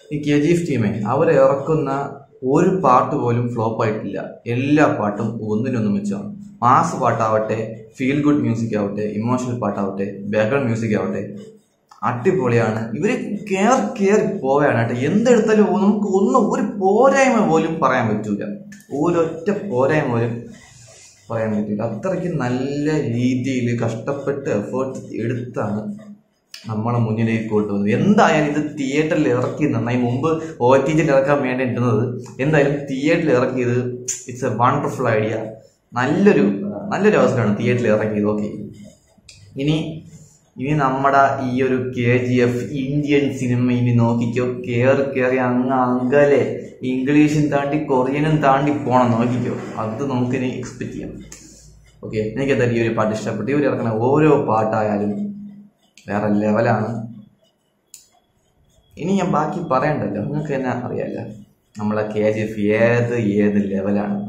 ഈ K G F ടീമേ അവർ ഇറക്കുന്ന ഒരു പാട്ട് പോലും ഫ്ലോപ്പ് ആയിട്ടില്ല എല്ലാ പാട്ടും ഒന്നിനൊന്നും വെച്ചാണ് മാസ് പാട്ടാവട്ടെ ഫീൽ ഗുഡ് മ്യൂസിക് ആവട്ടെ ഇമോഷണൽ പാട്ടാവട്ടെ ബാക്ക്ഗ്രൗണ്ട് മ്യൂസിക് ആവട്ടെ അടിപൊളിയാണ് ഇവര് കയറി കയറി പോവുകയാണ് കേട്ടോ എന്തെടുത്താലും നമുക്ക് ഒന്നും ഒരു പോരായ്മ പോലും പറയാൻ പറ്റൂല ഒരൊറ്റ പോരായ്മ പോലും പറയാൻ പറ്റില്ല അത്രയ്ക്ക് നല്ല രീതിയിൽ കഷ്ടപ്പെട്ട് എഫേർട്ട് എടുത്താണ് നമ്മളെ മുന്നിലേക്ക് കൊണ്ടുവന്നത് എന്തായാലും ഇത് തിയേറ്ററിൽ ഇറക്കി നന്നായി മുമ്പ് ഒ ടി ജിയിൽ ഇറക്കാൻ വേണ്ടി ഇരുന്നത് എന്തായാലും തിയേറ്ററിൽ ഇറക്കിയത് ഇറ്റ്സ് എ വണ്ടർഫുൾ ഐഡിയ നല്ലൊരു നല്ലൊരു അവസരമാണ് തിയേറ്ററിൽ ഇറക്കിയത് ഓക്കെ ഇനി ഇനി നമ്മുടെ ഈ ഒരു കെ ജി എഫ് ഇന്ത്യൻ സിനിമ ഇനി നോക്കിക്കോ കയറി കയറി അങ്ങ് അങ്കലെ ഇംഗ്ലീഷും താണ്ടി കൊറിയനും താണ്ടി പോണം നോക്കിക്കോ അത് നമുക്കിനി എക്സ്പെക്ട് ചെയ്യാം ഓക്കെ എനിക്ക് എന്തായാലും ഈ ഒരു പാട്ട് ഇഷ്ടപ്പെട്ടു ഇവർ ഇറക്കുന്ന ഓരോ പാട്ടായാലും വേറെ ലെവലാണ് ഇനി ഞാൻ ബാക്കി പറയണ്ടല്ലോ നിങ്ങൾക്ക് തന്നെ അറിയാലോ നമ്മളെ കെ ജി എഫ് ഏത് ഏത് ലെവലാണ്